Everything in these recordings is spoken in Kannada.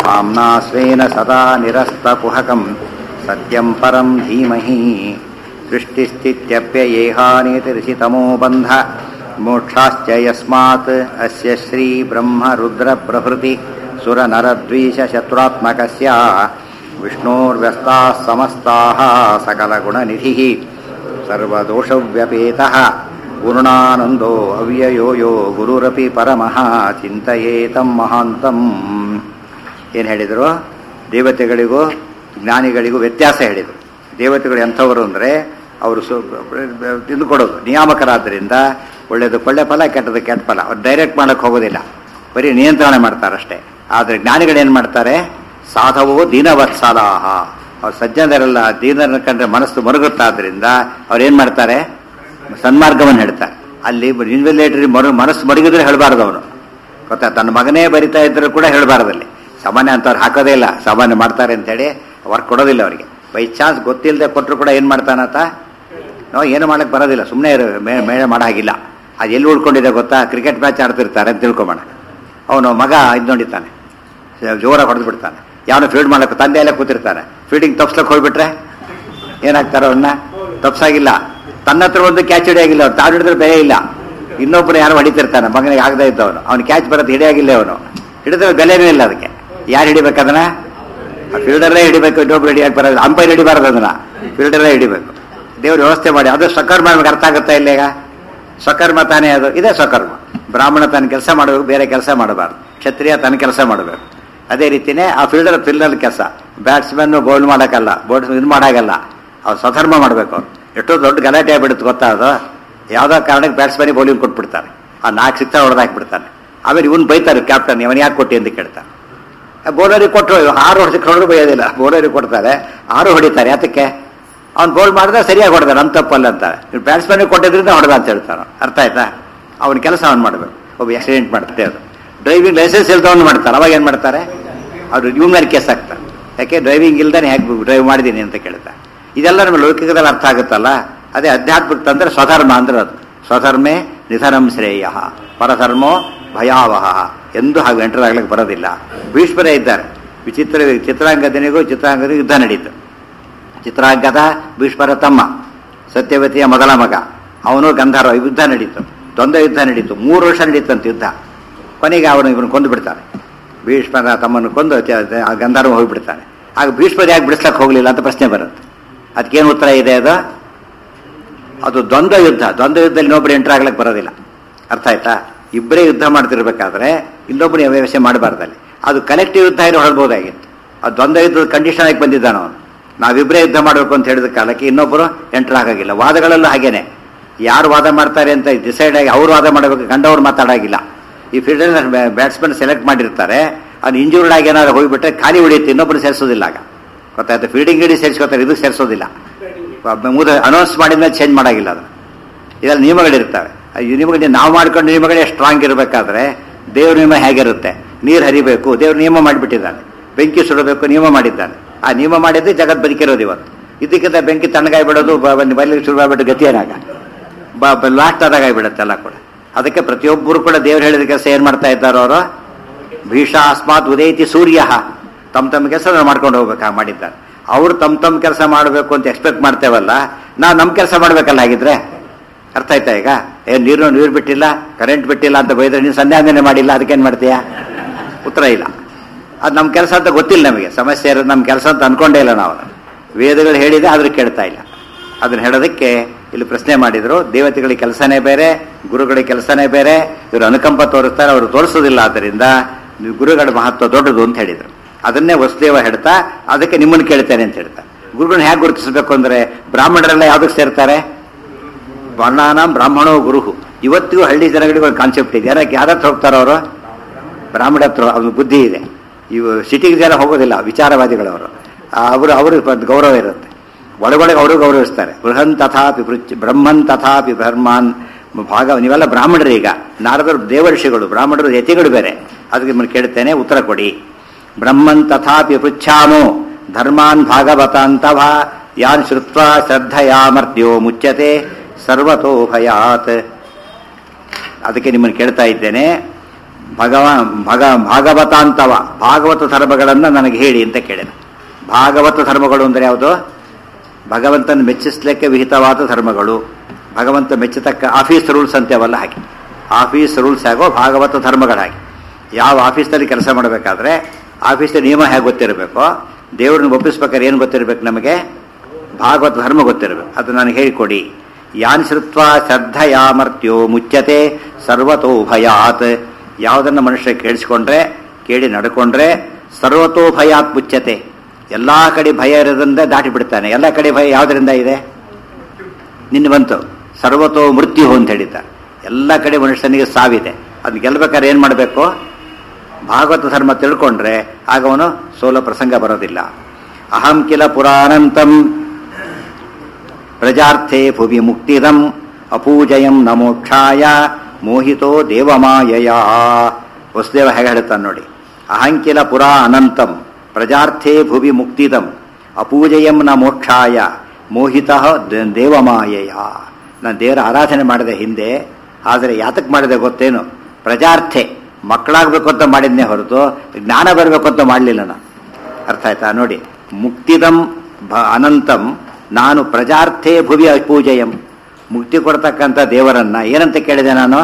आम्ना स्वेन सदा निरस्तकुहकं सत्यं परं धीमहि सृष्टिस्थित्यप्ययेहानेतिर्षितमो बन्ध मोक्षाश्च यस्मात् अस्य श्रीब्रह्मरुद्रप्रभृति सुरनरद्वीषशत्रुरात्मकस्य विष्णोर्व्यस्ताः समस्ताः सकलगुणनिधिः सर्वदोषव्यपेतः पूर्णानन्दो ಅವ್ಯಯೋ ಯೋ ಗುರುರಪಿ ಪರಮಃ ಚಿಂತಯೇತಂ ಮಹಾಂತಂ ಏನು ಹೇಳಿದರು ದೇವತೆಗಳಿಗೂ ಜ್ಞಾನಿಗಳಿಗೂ ವ್ಯತ್ಯಾಸ ಹೇಳಿದರು ದೇವತೆಗಳು ಎಂಥವರು ಅಂದರೆ ಅವರು ಸು ತಿಂದು ಕೊಡೋದು ನಿಯಾಮಕರಾದ್ದರಿಂದ ಒಳ್ಳೆಯದು ಒಳ್ಳೆ ಫಲ ಕೆಟ್ಟದ್ದು ಕೆಟ್ಟ ಫಲ ಅವ್ರು ಡೈರೆಕ್ಟ್ ಮಾಡೋಕ್ಕೆ ಹೋಗೋದಿಲ್ಲ ಬರೀ ನಿಯಂತ್ರಣ ಮಾಡ್ತಾರಷ್ಟೇ ಆದರೆ ಜ್ಞಾನಿಗಳೇನು ಮಾಡ್ತಾರೆ ಸಾಧವೋ ದೀನವತ್ಸಲಾಹ ಅವ್ರು ಸಜ್ಜನರೆಲ್ಲ ದೀನರನ್ನ ಕಂಡ್ರೆ ಮನಸ್ಸು ಮರುಗುತ್ತಾದ್ರಿಂದ ಅವ್ರು ಏನು ಮಾಡ್ತಾರೆ ಸನ್ಮಾರ್ಗವನ್ನು ಹೇಳ್ತಾರೆ ಅಲ್ಲಿ ಇನ್ವೆಲೇಟರಿ ಮರು ಮನಸ್ಸು ಮಡಗಿದ್ರೆ ಹೇಳಬಾರ್ದು ಅವನು ಗೊತ್ತಾ ತನ್ನ ಮಗನೇ ಬರಿತಾ ಇದ್ರೂ ಕೂಡ ಹೇಳಬಾರ್ದಲ್ಲಿ ಸಾಮಾನ್ಯ ಅಂತವ್ರು ಹಾಕೋದೇ ಇಲ್ಲ ಸಾಮಾನ್ಯ ಮಾಡ್ತಾರೆ ಅಂತೇಳಿ ವರ್ಕ್ ಕೊಡೋದಿಲ್ಲ ಅವರಿಗೆ ಬೈ ಚಾನ್ಸ್ ಗೊತ್ತಿಲ್ಲದೆ ಕೊಟ್ಟರು ಕೂಡ ಏನು ಮಾಡ್ತಾನಂತ ನಾವು ಏನು ಮಾಡಕ್ಕೆ ಬರೋದಿಲ್ಲ ಸುಮ್ಮನೆ ಮೇಳೆ ಮಾಡೋ ಹಾಗಿಲ್ಲ ಅದು ಎಲ್ಲಿ ಉಳ್ಕೊಂಡಿದೆ ಗೊತ್ತಾ ಕ್ರಿಕೆಟ್ ಮ್ಯಾಚ್ ಆಡ್ತಿರ್ತಾರೆ ಅಂತ ತಿಳ್ಕೊಂಬೋಣ ಅವನು ಮಗ ಇದು ನೋಡಿತಾನೆ ಜೋರಾಗಿ ಹೊಡೆದು ಬಿಡ್ತಾನೆ ಯಾವನು ಫೀಲ್ಡ್ ಮಾಡಕ್ಕೆ ತಂದೆ ಎಲ್ಲ ಕೂತಿರ್ತಾನೆ ಫೀಲ್ಡಿಂಗ್ ತಪ್ಸ್ಲಕ್ಕೆ ಹೋಗ್ಬಿಟ್ರೆ ಏನಾಗ್ತಾರ ಅವನ್ನ ತಪ್ಸಾಗಿಲ್ಲ ತನ್ನ ಹತ್ರ ಒಂದು ಕ್ಯಾಚ್ ಹಿಡಿಯಾಗಿಲ್ಲ ಅವ್ನು ತಾವು ಹಿಡಿದ್ರೆ ಬೆಲೆ ಇಲ್ಲ ಇನ್ನೊಬ್ಬರು ಯಾರು ಹೊಡಿತಿರ್ತಾನೆ ಮಗನಿಗೆ ಆಗದೇ ಇದ್ದವನು ಅವ್ನು ಕ್ಯಾಚ್ ಬರೋದು ಹಿಡಿಯಾಗಿಲ್ಲ ಅವನು ಹಿಡಿದ್ರೆ ಬೆಲೆನೂ ಇಲ್ಲ ಅದಕ್ಕೆ ಯಾರು ಹಿಡಿಬೇಕು ಅದನ್ನ ಫೀಲ್ಡರೇ ಹಿಡಿಬೇಕು ಇನ್ನೊಬ್ರು ಹಿಡಿಯಕ್ಕೆ ಬರೋದು ಅಂಪೈರ್ ಹಿಡಿಬಾರ್ದು ಅದನ್ನ ಫೀಲ್ಡರೇ ಹಿಡಿಬೇಕು ದೇವ್ರು ವ್ಯವಸ್ಥೆ ಮಾಡಿ ಅದು ಸ್ವಕರ್ಮ ನಮ್ಗೆ ಅರ್ಥ ಆಗುತ್ತಾ ಇಲ್ಲ ಈಗ ಸ್ವಕರ್ಮ ತಾನೇ ಅದು ಇದೇ ಸ್ವಕರ್ಮ ಬ್ರಾಹ್ಮಣ ತನ್ನ ಕೆಲಸ ಮಾಡಬೇಕು ಬೇರೆ ಕೆಲಸ ಮಾಡಬಾರ್ದು ಕ್ಷತ್ರಿಯ ತನ್ನ ಕೆಲಸ ಮಾಡಬೇಕು ಅದೇ ರೀತಿನೇ ಆ ಫೀಲ್ಡರ್ ಫೀಲ್ಡರ್ ಕೆಲಸ ಬ್ಯಾಟ್ಸ್ಮನ್ ಬೌಲ್ ಮಾಡೋಕ್ಕಲ್ಲ ಬೋಲ್ಡ್ ಇದು ಮಾಡೋಕ್ಕಲ್ಲ ಅವ್ರು ಸ್ವಧರ್ಮ ಮಾಡಬೇಕು ಅವ್ರು ಎಷ್ಟೋ ದೊಡ್ಡ ಗಲಾಟೆ ಆಗ್ಬಿಡುತ್ತೆ ಗೊತ್ತಾ ಅದು ಯಾವುದೋ ಕಾರಣಕ್ಕೆ ಬ್ಯಾಟ್ಸ್ಮನ್ ಬೌಲಿಂಗ್ ಕೊಟ್ಬಿಡ್ತಾರೆ ಆ ನಾಲ್ಕು ಸಿಕ್ತ ಹೊಡೆದಾಕ್ಬಿಡ್ತಾನೆ ಆಮೇಲೆ ಇವನು ಬೈತಾರೆ ಕ್ಯಾಪ್ಟನ್ ಇವನು ಯಾಕೆ ಕೊಟ್ಟಿ ಅಂತ ಕೇಳ್ತಾನೆ ಬೌಲರಿಗೆ ಕೊಟ್ಟರು ಆರು ಹೊಡೆದು ಹೊಡೆದ್ರು ಬೈಯೋದಿಲ್ಲ ಬೌಲರಿಗೆ ಕೊಡ್ತಾರೆ ಆರು ಹೊಡಿತಾರೆ ಯಾತಕ್ಕೆ ಅವ್ನು ಬೋಲ್ ಮಾಡಿದ್ರೆ ಸರಿಯಾಗಿ ಹೊಡೆದ ನಮ್ಮ ತಪ್ಪಲ್ಲ ಅಂತಾರೆ ನೀವು ಬ್ಯಾಟ್ಸ್ಮನ್ಗೆ ಕೊಟ್ಟಿದ್ರಿಂದ ಹೊಡೆದ ಅಂತ ಹೇಳ್ತಾನೆ ಅರ್ಥ ಆಯ್ತಾ ಅವನ ಕೆಲಸ ಅವ್ನು ಮಾಡಬೇಕು ಒಬ್ಬ ಆಕ್ಸಿಡೆಂಟ್ ಮಾಡ್ತಾರೆ ಅದು ಡ್ರೈವಿಂಗ್ ಲೈಸೆನ್ಸ್ ಇಲ್ದವನು ಮಾಡ್ತಾರೆ ಅವಾಗ ಏನು ಮಾಡ್ತಾರೆ ಅವರು ಇವ್ನ ಮೇಲೆ ಕೇಸ್ ಹಾಕ್ತಾರೆ ಯಾಕೆ ಡ್ರೈವಿಂಗ್ ಇಲ್ದಾನೆ ಹೇಗೆ ಡ್ರೈವ್ ಮಾಡಿದ್ದೀನಿ ಅಂತ ಕೇಳ್ತಾರೆ ಇದೆಲ್ಲ ನಮಗೆ ಲೌಕಿಕದಲ್ಲಿ ಅರ್ಥ ಆಗುತ್ತಲ್ಲ ಅದೇ ಅಧ್ಯಾತ್ಮಕ್ಕೆ ತಂದ್ರೆ ಸ್ವಧರ್ಮ ಅಂದ್ರೆ ಅದು ಸ್ವಧರ್ಮೇ ನಿಧನಂ ಶ್ರೇಯ ಪರಧರ್ಮೋ ಭಯಾವಹ ಎಂದು ಹಾಗೆ ಎಂಟರ್ ಆಗ್ಲಿಕ್ಕೆ ಬರೋದಿಲ್ಲ ಭೀಷ್ಮರೇ ಇದ್ದಾರೆ ವಿಚಿತ್ರ ಚಿತ್ರಾಂಗದನಿಗೂ ಚಿತ್ರಾಂಗದಿಗೂ ಯುದ್ಧ ನಡೀತು ಚಿತ್ರಾಂಗದ ಭೀಷ್ಮರ ತಮ್ಮ ಸತ್ಯವತಿಯ ಮೊದಲ ಮಗ ಅವನು ಗಂಧರ್ವ ಯುದ್ಧ ನಡೀತು ದ್ವಂದ್ವ ಯುದ್ಧ ನಡೀತು ಮೂರು ವರ್ಷ ನಡೀತಂತ ಯುದ್ಧ ಕೊನೆಗೆ ಅವನು ಇವನು ಕೊಂದು ಬಿಡ್ತಾನೆ ಭೀಷ್ಮರ ತಮ್ಮನ್ನು ಕೊಂದು ಆ ಗಂಧರ್ವ ಹೋಗಿಬಿಡ್ತಾನೆ ಆಗ ಭೀಷ್ಮರು ಯಾಕೆ ಬಿಡಿಸ್ಲಕ್ಕೆ ಹೋಗಲಿಲ್ಲ ಅಂತ ಪ್ರಶ್ನೆ ಬರುತ್ತೆ ಅದಕ್ಕೇನು ಉತ್ತರ ಇದೆ ಅದು ಅದು ದ್ವಂದ್ವ ಯುದ್ಧ ದ್ವಂದ್ವ ಯುದ್ಧದಲ್ಲಿ ಇನ್ನೊಬ್ರು ಎಂಟರ್ ಆಗ್ಲಿಕ್ಕೆ ಬರೋದಿಲ್ಲ ಅರ್ಥ ಆಯ್ತಾ ಇಬ್ಬರೇ ಯುದ್ಧ ಮಾಡ್ತಿರ್ಬೇಕಾದ್ರೆ ಇನ್ನೊಬ್ಬರು ವ್ಯವಸ್ಥೆ ಮಾಡಬಾರ್ದಲ್ಲಿ ಅದು ಕಲೆಕ್ಟಿವ್ ಯುದ್ಧ ಇರೋ ಹೊರಬಹುದಾಗಿತ್ತು ಆ ದ್ವಂದ್ವ ಯುದ್ಧದ ಕಂಡೀಷನ್ ಆಗಿ ಬಂದಿದ್ದಾನ ಅವನು ನಾವಿಬ್ಬರೇ ಯುದ್ಧ ಮಾಡಬೇಕು ಅಂತ ಹೇಳಿದ ಕಾಲಕ್ಕೆ ಇನ್ನೊಬ್ಬರು ಎಂಟರ್ ಆಗಾಗಿಲ್ಲ ವಾದಗಳಲ್ಲೂ ಹಾಗೇನೆ ಯಾರು ವಾದ ಮಾಡ್ತಾರೆ ಅಂತ ಡಿಸೈಡ್ ಆಗಿ ಅವ್ರು ವಾದ ಮಾಡಬೇಕು ಗಂಡವ್ರು ಮಾತಾಡಾಗಿಲ್ಲ ಈ ಫೀಲ್ಡರ್ ಬ್ಯಾಟ್ಸ್ಮನ್ ಸೆಲೆಕ್ಟ್ ಮಾಡಿರ್ತಾರೆ ಅವ್ನು ಇಂಜೂರ್ಡ್ ಆಗಿ ಏನಾದ್ರು ಹೋಗಿಬಿಟ್ರೆ ಖಾಲಿ ಉಳಿಯುತ್ತೆ ಇನ್ನೊಬ್ರು ಸೇರಿಸೋದಿಲ್ಲ ಆಗ ಗೊತ್ತಾಯ್ತು ಫೀಲ್ಡಿಂಗ್ ಇಡೀ ಸೇರಿಸ್ಕೊತಾರೆ ಇದಕ್ಕೆ ಸೇರಿಸೋದಿಲ್ಲ ಮುದ ಅನೌನ್ಸ್ ಮಾಡಿದ್ಮೇಲೆ ಚೇಂಜ್ ಮಾಡಾಗಿಲ್ಲ ಅದು ಇದರಲ್ಲಿ ನಿಯಮಗಳಿರ್ತವೆ ಈ ನಿಯಮಗಳು ನಾವು ಮಾಡ್ಕೊಂಡು ನಿಯಮಗಳೇ ಸ್ಟ್ರಾಂಗ್ ಇರಬೇಕಾದ್ರೆ ದೇವ್ರ ನಿಯಮ ಹೇಗಿರುತ್ತೆ ನೀರು ಹರಿಬೇಕು ದೇವ್ರ ನಿಯಮ ಮಾಡಿಬಿಟ್ಟಿದ್ದಾನೆ ಬೆಂಕಿ ಸುಡಬೇಕು ನಿಯಮ ಮಾಡಿದ್ದಾನೆ ಆ ನಿಯಮ ಮಾಡಿದ್ರೆ ಜಗತ್ ಬದುಕಿರೋದು ಇವತ್ತು ಇದಕ್ಕಿಂತ ಬೆಂಕಿ ತಣ್ಣಗಾಗಿ ಬಿಡೋದು ಬರಲಿಕ್ಕೆ ಶುರುವಾಗ್ಬಿಟ್ಟು ಗತಿ ಏನಾಗ ಲಾಸ್ಟ್ ಆದಾಗ ಆಗಿಬಿಡುತ್ತೆ ಎಲ್ಲ ಕೂಡ ಅದಕ್ಕೆ ಪ್ರತಿಯೊಬ್ಬರು ಕೂಡ ದೇವ್ರು ಹೇಳಿದ ಕೆಲಸ ಏನು ಮಾಡ್ತಾ ಇದ್ದಾರೋ ಅವರು ಭೀಷ ಅಸ್ಮಾತ್ ಉದಯತಿ ಸೂರ್ಯ ತಮ್ಮ ತಮ್ಮ ಕೆಲಸ ಮಾಡ್ಕೊಂಡು ಹೋಗ್ಬೇಕು ಮಾಡಿದ್ದಾರೆ ಅವ್ರು ತಮ್ಮ ತಮ್ಮ ಕೆಲಸ ಮಾಡಬೇಕು ಅಂತ ಎಕ್ಸ್ಪೆಕ್ಟ್ ಮಾಡ್ತೇವಲ್ಲ ನಾವು ನಮ್ಮ ಕೆಲಸ ಮಾಡ್ಬೇಕಲ್ಲ ಹಾಗಿದ್ರೆ ಅರ್ಥ ಆಯ್ತಾ ಈಗ ಏನ್ ನೀರು ನೀರು ಬಿಟ್ಟಿಲ್ಲ ಕರೆಂಟ್ ಬಿಟ್ಟಿಲ್ಲ ಅಂತ ಬೈದ್ರೆ ನೀನು ಸಂಧ್ಯಾವಂದನೆ ಮಾಡಿಲ್ಲ ಅದಕ್ಕೇನು ಮಾಡ್ತೀಯಾ ಉತ್ತರ ಇಲ್ಲ ಅದು ನಮ್ಮ ಕೆಲಸ ಅಂತ ಗೊತ್ತಿಲ್ಲ ನಮಗೆ ಸಮಸ್ಯೆ ಇರೋದು ನಮ್ಮ ಕೆಲಸ ಅಂತ ಅನ್ಕೊಂಡೇ ಇಲ್ಲ ನಾವು ವೇದಗಳು ಹೇಳಿದೆ ಆದ್ರೂ ಕೇಳ್ತಾ ಇಲ್ಲ ಅದನ್ನ ಹೇಳೋದಕ್ಕೆ ಇಲ್ಲಿ ಪ್ರಶ್ನೆ ಮಾಡಿದ್ರು ದೇವತೆಗಳಿಗೆ ಕೆಲಸನೇ ಬೇರೆ ಗುರುಗಳ ಕೆಲಸನೇ ಬೇರೆ ಇವರು ಅನುಕಂಪ ತೋರಿಸ್ತಾರೆ ಅವರು ತೋರಿಸೋದಿಲ್ಲ ಆದ್ದರಿಂದ ಗುರುಗಳ ಮಹತ್ವ ದೊಡ್ಡದು ಅಂತ ಹೇಳಿದರು ಅದನ್ನೇ ವಸುದೇವ ಹೇಳ್ತಾ ಅದಕ್ಕೆ ನಿಮ್ಮನ್ನು ಕೇಳ್ತೇನೆ ಅಂತ ಹೇಳ್ತಾರೆ ಗುರುಗಳನ್ನ ಹೇಗೆ ಗುರುತಿಸಬೇಕು ಅಂದ್ರೆ ಬ್ರಾಹ್ಮಣರೆಲ್ಲ ಯಾವ್ದಕ್ಕೆ ಸೇರ್ತಾರೆ ವರ್ಣಾನಾಂ ಬ್ರಾಹ್ಮಣೋ ಗುರುಹು ಇವತ್ತಿಗೂ ಹಳ್ಳಿ ಜನಗಳಿಗೆ ಒಂದು ಕಾನ್ಸೆಪ್ಟ್ ಇದೆ ಯಾರಕ್ಕೆ ಯಾರತ್ರ ಹೋಗ್ತಾರೋ ಅವರು ಬ್ರಾಹ್ಮಣ ಹತ್ರ ಅವ್ರ ಬುದ್ಧಿ ಇದೆ ಇವು ಸಿಟಿಗೆ ಜನ ಹೋಗೋದಿಲ್ಲ ವಿಚಾರವಾದಿಗಳವರು ಅವರು ಅವರು ಗೌರವ ಇರುತ್ತೆ ಒಳಗೊಳಗೆ ಅವರು ಗೌರವಿಸ್ತಾರೆ ಬೃಹನ್ ತಥಾಪಿ ಬ್ರಹ್ಮನ್ ತಥಾಪಿ ಬ್ರಹ್ಮಾನ್ ಭಾಗ ನೀವೆಲ್ಲ ಬ್ರಾಹ್ಮಣರು ಈಗ ನಾರದರು ದೇವರ್ಷಿಗಳು ಬ್ರಾಹ್ಮಣರು ಯತಿಗಳು ಬೇರೆ ಅದಕ್ಕೆ ನಿಮ್ಮನ್ನು ಕೇಳ್ತೇನೆ ಉತ್ತರ ಕೊಡಿ ಬ್ರಹ್ಮನ್ ತಥಾಪಿ ಪೃಚ್ಛಾಮೋ ಧರ್ಮಾನ್ ಭಾಗವತಾಂತವ ಯಾನ್ ಶ್ರುತ್ವ ಶ್ರದ್ಧಯಾಮರ್ತ್ಯೋ ಮುಚ್ಚತೆ ಸರ್ವತೋ ಭಯಾತ್ ಅದಕ್ಕೆ ನಿಮ್ಮನ್ನು ಕೇಳ್ತಾ ಇದ್ದೇನೆ ಭಗವ ಭಗ ಭಾಗವತಾಂತವ ಭಾಗವತ ಧರ್ಮಗಳನ್ನು ನನಗೆ ಹೇಳಿ ಅಂತ ಕೇಳಿದ ಭಾಗವತ ಧರ್ಮಗಳು ಅಂದರೆ ಯಾವುದು ಭಗವಂತನ ಮೆಚ್ಚಿಸ್ಲಿಕ್ಕೆ ವಿಹಿತವಾದ ಧರ್ಮಗಳು ಭಗವಂತ ಮೆಚ್ಚತಕ್ಕ ಆಫೀಸ್ ರೂಲ್ಸ್ ಅಂತೇವಲ್ಲ ಹಾಗೆ ಆಫೀಸ್ ರೂಲ್ಸ್ ಆಗೋ ಭಾಗವತ ಧರ್ಮಗಳಾಗಿ ಯಾವ ಆಫೀಸ್ನಲ್ಲಿ ಕೆಲಸ ಮಾಡಬೇಕಾದ್ರೆ ಆಫೀಸ್ನ ನಿಯಮ ಹೇಗೆ ಗೊತ್ತಿರಬೇಕೋ ದೇವ್ರನ್ನ ಒಪ್ಪಿಸ್ಬೇಕಾದ್ರೆ ಏನು ಗೊತ್ತಿರಬೇಕು ನಮಗೆ ಭಾಗವತ ಧರ್ಮ ಗೊತ್ತಿರಬೇಕು ಅದು ನನಗೆ ಹೇಳಿಕೊಡಿ ಯಾನ್ ಶ್ರುತ್ವ ಶ್ರದ್ಧಯಾಮರ್ತ್ಯೋ ಮುಚ್ಚತೆ ಸರ್ವತೋ ಭಯಾತ್ ಯಾವುದನ್ನು ಮನುಷ್ಯ ಕೇಳಿಸ್ಕೊಂಡ್ರೆ ಕೇಳಿ ನಡ್ಕೊಂಡ್ರೆ ಸರ್ವತೋ ಭಯಾತ್ ಮುಚ್ಚತೆ ಎಲ್ಲಾ ಕಡೆ ಭಯ ಇರೋದ್ರಿಂದ ದಾಟಿ ಬಿಡ್ತಾನೆ ಎಲ್ಲ ಕಡೆ ಭಯ ಯಾವುದರಿಂದ ಇದೆ ನಿನ್ನೆ ಬಂತು ಸರ್ವತೋ ಮೃತ್ಯು ಅಂತ ಹೇಳಿದ್ದ ಎಲ್ಲ ಕಡೆ ಮನುಷ್ಯನಿಗೆ ಸಾವಿದೆ ಅದನ್ನ ಗೆಲ್ಬೇಕಾದ್ರೆ ಏನು ಮಾಡಬೇಕು ಭಾಗವತ ಧರ್ಮ ತಿಳ್ಕೊಂಡ್ರೆ ಆಗ ಅವನು ಸೋಲೋ ಪ್ರಸಂಗ ಬರೋದಿಲ್ಲ ಅಹಂ ಕಿಲ ಪುರಾಣಂತಂ ಪ್ರಜಾರ್ಥೇ ಭುವಿ ಮುಕ್ತಿದಂ ಅಪೂಜಯಂ ನಮೋಕ್ಷಾಯ ಮೋಹಿತೋ ದೇವಮಾಯಯ ವಸುದೇವ ಹೇಗೆ ಹೇಳ್ತಾನೆ ನೋಡಿ ಅಹಂಕಿಲ ಪುರಾ ಅನಂತಂ ಪ್ರಜಾರ್ಥೇ ಭುವಿ ಮುಕ್ತಿದಂ ಅಪೂಜಯಂ ನ ಮೋಕ್ಷಾಯ ಮೋಹಿತ ದೇವಮಾಯಯ ನಾನು ದೇವರ ಆರಾಧನೆ ಮಾಡಿದೆ ಹಿಂದೆ ಆದರೆ ಯಾತಕ್ಕೆ ಮಾಡಿದೆ ಗೊತ್ತೇನು ಪ್ರಜಾರ್ಥೆ ಮಕ್ಕಳಾಗಬೇಕು ಅಂತ ಮಾಡಿದ್ನೇ ಹೊರತು ಜ್ಞಾನ ಬರಬೇಕು ಅಂತ ಮಾಡಲಿಲ್ಲ ನಾನು ಅರ್ಥ ಆಯ್ತಾ ನೋಡಿ ಮುಕ್ತಿದಂ ಭ ಅನಂತಂ ನಾನು ಪ್ರಜಾರ್ಥೇ ಭುವಿ ಅಪೂಜಯಂ ಮುಕ್ತಿ ಕೊಡ್ತಕ್ಕಂಥ ದೇವರನ್ನ ಏನಂತ ಕೇಳಿದೆ ನಾನು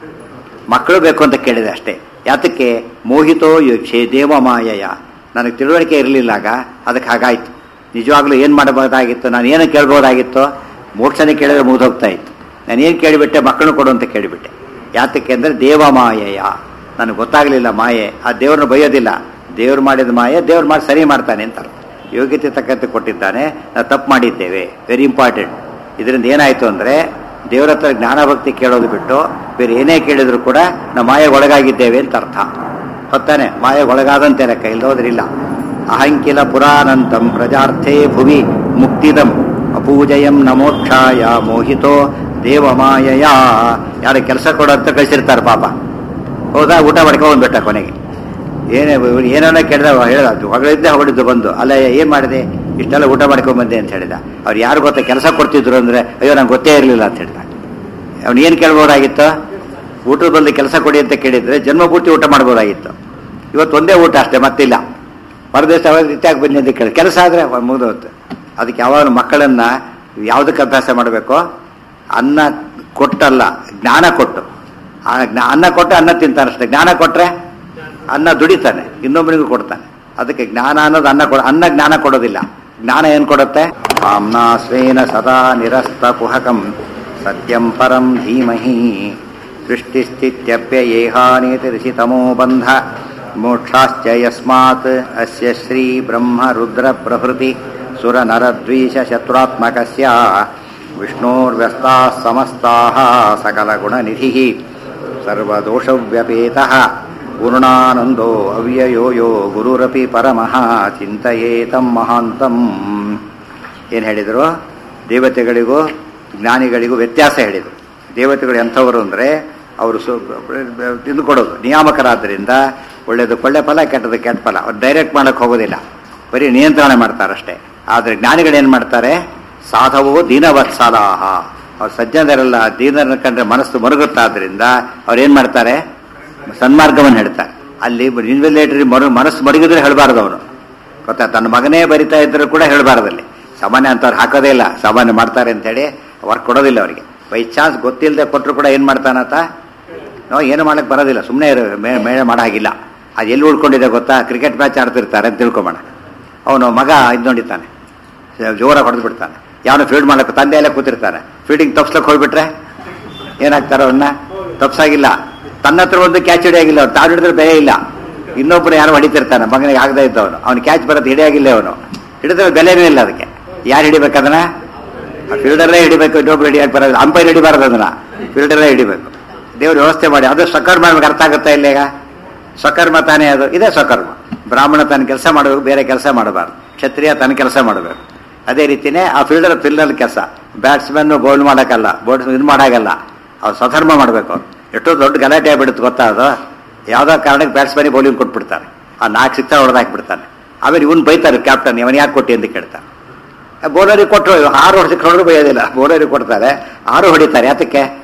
ಮಕ್ಕಳು ಬೇಕು ಅಂತ ಕೇಳಿದೆ ಅಷ್ಟೇ ಯಾತಕ್ಕೆ ಮೋಹಿತೋ ಯೋಕ್ಷೆ ದೇವಮಾಯಯ ನನಗೆ ತಿಳುವಳಿಕೆ ಇರಲಿಲ್ಲಾಗ ಅದಕ್ಕೆ ಹಾಗಾಯ್ತು ನಿಜವಾಗ್ಲೂ ಏನು ಮಾಡಬಹುದಾಗಿತ್ತು ನಾನು ಏನು ಕೇಳ್ಬೋದಾಗಿತ್ತು ಮೋಕ್ಷನೇ ಕೇಳಿದ್ರೆ ಮುಗಿದೋಗ್ತಾ ಇತ್ತು ನಾನು ಏನು ಕೇಳಿಬಿಟ್ಟೆ ಮಕ್ಕಳನ್ನು ಕೊಡು ಅಂತ ಕೇಳಿಬಿಟ್ಟೆ ಯಾತಕ್ಕೆ ಅಂದರೆ ದೇವಮಾಯಯ ನನಗೆ ಗೊತ್ತಾಗಲಿಲ್ಲ ಮಾಯೆ ಆ ದೇವ್ರನ್ನ ಬೈಯೋದಿಲ್ಲ ದೇವ್ರು ಮಾಡಿದ ಮಾಯೆ ದೇವ್ರು ಮಾಡಿ ಸರಿ ಮಾಡ್ತಾನೆ ಅಂತ ಅರ್ಥ. ಯೋಗ್ಯತೆ ತಕ್ಕಂತೆ ಕೊಟ್ಟಿದ್ದಾನೆ ನಾವು ತಪ್ಪು ಮಾಡಿದ್ದೇವೆ ವೆರಿ ಇಂಪಾರ್ಟೆಂಟ್ ಇದರಿಂದ ಏನಾಯಿತು ಅಂದರೆ ದೇವರ ಹತ್ರ ಜ್ಞಾನ ಭಕ್ತಿ ಕೇಳೋದು ಬಿಟ್ಟು ಬೇರೆ ಏನೇ ಕೇಳಿದ್ರು ಕೂಡ ನಾವು ಮಾಯೆಗೆ ಒಳಗಾಗಿದ್ದೇವೆ ಅಂತ ಅರ್ಥ ಹೊತ್ತಾನೆ ಮಾಯೆಗೆ ಒಳಗಾದಂತೆ ಲೆಕ್ಕ ಇಲ್ಲದೋದ್ರಿಲ್ಲ ಅಹಂಕಿಲ ಪುರಾನಂತಂ ಪ್ರಜಾರ್ಥೇ ಭುವಿ ಮುಕ್ತಿದಂ ಅಪೂಜಯಂ ನಮೋಕ್ಷಾಯ ಮೋಹಿತೋ ದೇವಮಾಯಯ ಯಾರು ಕೆಲಸ ಕೊಡೋ ಅಂತ ಕಳಿಸಿರ್ತಾರೆ ಪಾಪ ಹೌದಾ ಊಟ ಮಾಡ್ಕೊಂಡ್ಬಿಟ್ಟ ಕೊನೆಗೆ ಏನೇ ಏನನ್ನ ಕೇಳಿದ ಹೇಳ್ದ ಹೊಗಳಿದ್ದೆ ಹೊಗಳಿದ್ದು ಬಂದು ಅಲ್ಲ ಏನ್ ಮಾಡಿದೆ ಇಷ್ಟೆಲ್ಲ ಊಟ ಮಾಡ್ಕೊಂಡ್ ಬಂದೆ ಅಂತ ಹೇಳಿದ ಅವ್ರು ಯಾರು ಗೊತ್ತಾ ಕೆಲಸ ಕೊಡ್ತಿದ್ರು ಅಂದ್ರೆ ಅಯ್ಯೋ ನಂಗೆ ಗೊತ್ತೇ ಇರಲಿಲ್ಲ ಅಂತ ಹೇಳಿದ ಅವ್ನು ಏನು ಕೇಳ್ಬೋದಾಗಿತ್ತು ಊಟದ ಬದಲು ಕೆಲಸ ಕೊಡಿ ಅಂತ ಕೇಳಿದ್ರೆ ಜನ್ಮಪೂರ್ತಿ ಊಟ ಮಾಡ್ಬೋದಾಗಿತ್ತು ಇವತ್ತು ಒಂದೇ ಊಟ ಅಷ್ಟೇ ಮತ್ತಿಲ್ಲ ಮರುದಿವಸ ಅವಾಗ ರೀತಿಯಾಗಿ ಬನ್ನಿ ಅಂತ ಕೇಳಿ ಕೆಲಸ ಆದರೆ ಮುಗಿದೋತ್ತು ಅದಕ್ಕೆ ಯಾವಾಗ ಮಕ್ಕಳನ್ನ ಯಾವುದಕ್ಕೆ ಅಭ್ಯಾಸ ಮಾಡಬೇಕು ಅನ್ನ ಕೊಟ್ಟಲ್ಲ ಜ್ಞಾನ ಕೊಟ್ಟು ಆ ಜ್ಞಾ- ಅನ್ನ ಕೊಟ್ಟು ಅನ್ನ ತಿಂತಾನೆ ಅಷ್ಟೇ ಜ್ಞಾನ ಕೊಟ್ರೆ ಅನ್ನ ದುಡಿತಾನೆ ಇನ್ನೊಬ್ಬನಿಗೂ ಕೊಡ್ತಾನೆ ಅದಕ್ಕೆ ಜ್ಞಾನ ಅನ್ನೋದು ಅನ್ನ ಕೊಡ ಅನ್ನ ಜ್ಞಾನ ಕೊಡೋದಿಲ್ಲ ಜ್ಞಾನ ಏನ್ ಕೊಡುತ್ತೆ ಆಮ್ನಾ ಸ್ವೇನ ಸದಾ ನಿರಸ್ತ ಕುಹಕಂ ಸತ್ಯಂ ಪರಂ ಧೀಮಹಿ ಸೃಷ್ಟಿಸ್ಥಿತ್ಯಪ್ಯಯೇಹಾನೇತಿ ತಮೋ ಬಂಧ ಮೋಕ್ಷಾಶ್ಚ ಯಸ್ಮಾತ್ ಅಸ್ಯ ಶ್ರೀ ಬ್ರಹ್ಮ ರುದ್ರ ಪ್ರಭೃತಿ ಸುರ ನರದ್ವೀಷ ಶತ್ರುತ್ಮಕಸ್ಯ ವಿಷ್ಣೋರ್ವ್ಯಸ್ತಾಃ ಸಮಸ್ತಾಃ ಸಕಲಗುಣನಿಧಿಃ ಸರ್ವದೋಷವ್ಯಪೇತಃ ಪೂರ್ಣಾನಂದೋ ಅವ್ಯಯೋ ಯೋ ಗುರುರಪಿ ಪರಮಃ ಚಿಂತಯೇತಂ ಮಹಾಂತಂ ಏನು ಹೇಳಿದರು ದೇವತೆಗಳಿಗೂ ಜ್ಞಾನಿಗಳಿಗೂ ವ್ಯತ್ಯಾಸ ಹೇಳಿದರು ದೇವತೆಗಳು ಎಂಥವರು ಅಂದರೆ ಅವರು ಸು ತಿಂದುಕೊಡೋದು ನಿಯಾಮಕರಾದ್ದರಿಂದ ಒಳ್ಳೆಯದು ಒಳ್ಳೆ ಫಲ ಕೆಟ್ಟದ್ದು ಕೆಟ್ಟ ಫಲ ಅವ್ರು ಡೈರೆಕ್ಟ್ ಮಾಡೋಕ್ಕೆ ಹೋಗೋದಿಲ್ಲ ಬರೀ ನಿಯಂತ್ರಣ ಮಾಡ್ತಾರಷ್ಟೇ ಆದರೆ ಜ್ಞಾನಿಗಳೇನು ಮಾಡ್ತಾರೆ ಸಾಧವೋ ದೀನವತ್ಸಲಾಹ ಅವ್ರು ಸಜ್ಜನರೆಲ್ಲ ದೀನರನ್ನ ಕಂಡ್ರೆ ಮನಸ್ಸು ಮರುಗುತ್ತಾದ್ರಿಂದ ಅವ್ರು ಏನು ಮಾಡ್ತಾರೆ ಸನ್ಮಾರ್ಗವನ್ನು ಹೇಳ್ತಾರೆ ಅಲ್ಲಿ ಇನ್ವೆಲೇಟರಿ ಮರು ಮನಸ್ಸು ಮಡಗಿದ್ರೆ ಹೇಳಬಾರ್ದು ಅವನು ಗೊತ್ತಾ ತನ್ನ ಮಗನೇ ಬರಿತಾ ಇದ್ರೂ ಕೂಡ ಹೇಳಬಾರ್ದಲ್ಲಿ ಸಾಮಾನ್ಯ ಅಂತವ್ರು ಹಾಕೋದೇ ಇಲ್ಲ ಸಾಮಾನ್ಯ ಮಾಡ್ತಾರೆ ಅಂತೇಳಿ ವರ್ಕ್ ಕೊಡೋದಿಲ್ಲ ಅವರಿಗೆ ಬೈ ಚಾನ್ಸ್ ಗೊತ್ತಿಲ್ಲದೆ ಕೊಟ್ಟರು ಕೂಡ ಏನು ಮಾಡ್ತಾನಂತ ನಾವು ಏನು ಮಾಡಕ್ಕೆ ಬರೋದಿಲ್ಲ ಸುಮ್ಮನೆ ಇರು ಮೇ- ಮೇಳೆ ಮಾಡೋ ಹಾಗಿಲ್ಲ ಅದು ಎಲ್ಲಿ ಉಳ್ಕೊಂಡಿದೆ ಗೊತ್ತಾ ಕ್ರಿಕೆಟ್ ಮ್ಯಾಚ್ ಆಡ್ತಿರ್ತಾರೆ ಅಂತ ತಿಳ್ಕೊಬೋಣ ಅವನು ಮಗ ಇದು ನೋಡಿತಾನೆ ಜೋರಾಗಿ ಹೊಡೆದು ಬಿಡ್ತಾನೆ ಯಾವನು ಫೀಲ್ಡ್ ಮಾಡಕ್ಕೆ ತಂದೆ ಎಲ್ಲ ಕೂತಿರ್ತಾನೆ ಫೀಲ್ಡಿಂಗ್ ತಪ್ಸ್ಲಕ್ಕೆ ಹೋಗ್ಬಿಟ್ರೆ ಏನಾಗ್ತಾರ ಅವನ್ನ ತಪ್ಸಾಗಿಲ್ಲ ತನ್ನ ಹತ್ರ ಒಂದು ಕ್ಯಾಚ್ ಹಿಡಿಯಾಗಿಲ್ಲ ಅವ್ನು ತಾನು ಹಿಡಿದ್ರೆ ಬೆಲೆ ಇಲ್ಲ ಇನ್ನೊಬ್ಬರು ಯಾರು ಹೊಡಿತಿರ್ತಾನೆ ಮಗನಿಗೆ ಆಗದೇ ಇದ್ದವನು ಅವ್ನು ಕ್ಯಾಚ್ ಬರೋದು ಹಿಡಿಯಾಗಿಲ್ಲ ಅವನು ಹಿಡಿದ್ರೆ ಬೆಲೆನೇ ಇಲ್ಲ ಅದಕ್ಕೆ ಯಾರು ಹಿಡಿಬೇಕದನ್ನ ಆ ಫೀಲ್ಡಲ್ಲೇ ಹಿಡಿಬೇಕು ಇನ್ನೊಬ್ರು ಹಿಡಿಯಕ್ಕೆ ಬರೋದಿಲ್ಲ ಅಂಪೈರ್ ಹಿಡಿಬಾರ್ದು ಅದನ್ನ ಫೀಲ್ಡಲ್ಲೇ ಹಿಡಿಬೇಕು ದೇವ್ರು ವ್ಯವಸ್ಥೆ ಮಾಡಿ ಅದು ಸಕರ್ಮ ನಮ್ಗೆ ಅರ್ಥ ಆಗುತ್ತಾ ಇಲ್ಲ ಈಗ ಸ್ವಕರ್ಮ ತಾನೇ ಅದು ಇದೇ ಸ್ವಕರ್ಮ ಬ್ರಾಹ್ಮಣ ತನ್ನ ಕೆಲಸ ಮಾಡಬೇಕು ಬೇರೆ ಕೆಲಸ ಮಾಡಬಾರ್ದು ಕ್ಷತ್ರಿಯ ತನ್ನ ಕೆಲಸ ಮಾಡಬೇಕು ಅದೇ ರೀತಿನೇ ಆ ಫೀಲ್ಡರ್ ಫೀಲ್ಡರ್ ಕೆಲಸ ಬ್ಯಾಟ್ಸ್ಮನ್ ಬೌಲ್ ಮಾಡೋಕ್ಕಲ್ಲ ಬೋಲ್ಡ್ ಇದು ಮಾಡಾಗಲ್ಲ ಅವ್ರು ಸ್ವಧರ್ಮ ಮಾಡಬೇಕು ಎಷ್ಟೋ ದೊಡ್ಡ ಗಲಾಟೆ ಆಗ್ಬಿಡುತ್ತೆ ಗೊತ್ತಾ ಅದು ಯಾವುದೋ ಕಾರಣಕ್ಕೆ ಬ್ಯಾಟ್ಸ್ಮನ್ ಬೌಲಿಂಗ್ ಕೊಟ್ಬಿಡ್ತಾರೆ ಆ ನಾಲ್ಕು ಸಿಕ್ಸ ಹೊಡೆದಾಕ್ಬಿಡ್ತಾನೆ ಆಮೇಲೆ ಇವನು ಬೈತಾರೆ ಕ್ಯಾಪ್ಟನ್ ಇವನು ಯಾಕೆ ಕೊಟ್ಟಿ ಅಂತ ಕೇಳ್ತಾನೆ ಬೌಲರಿಗೆ ಕೊಟ್ಟರು ಆರು ಹೊಡೆದು ಹೊಡೆದ್ರು ಬೈಯೋದಿಲ್ಲ ಬೌಲರಿಗೆ ಕೊಡ್ತಾರೆ ಆರು ಹೊಡಿತಾರೆ ಯಾತಕ್ಕೆ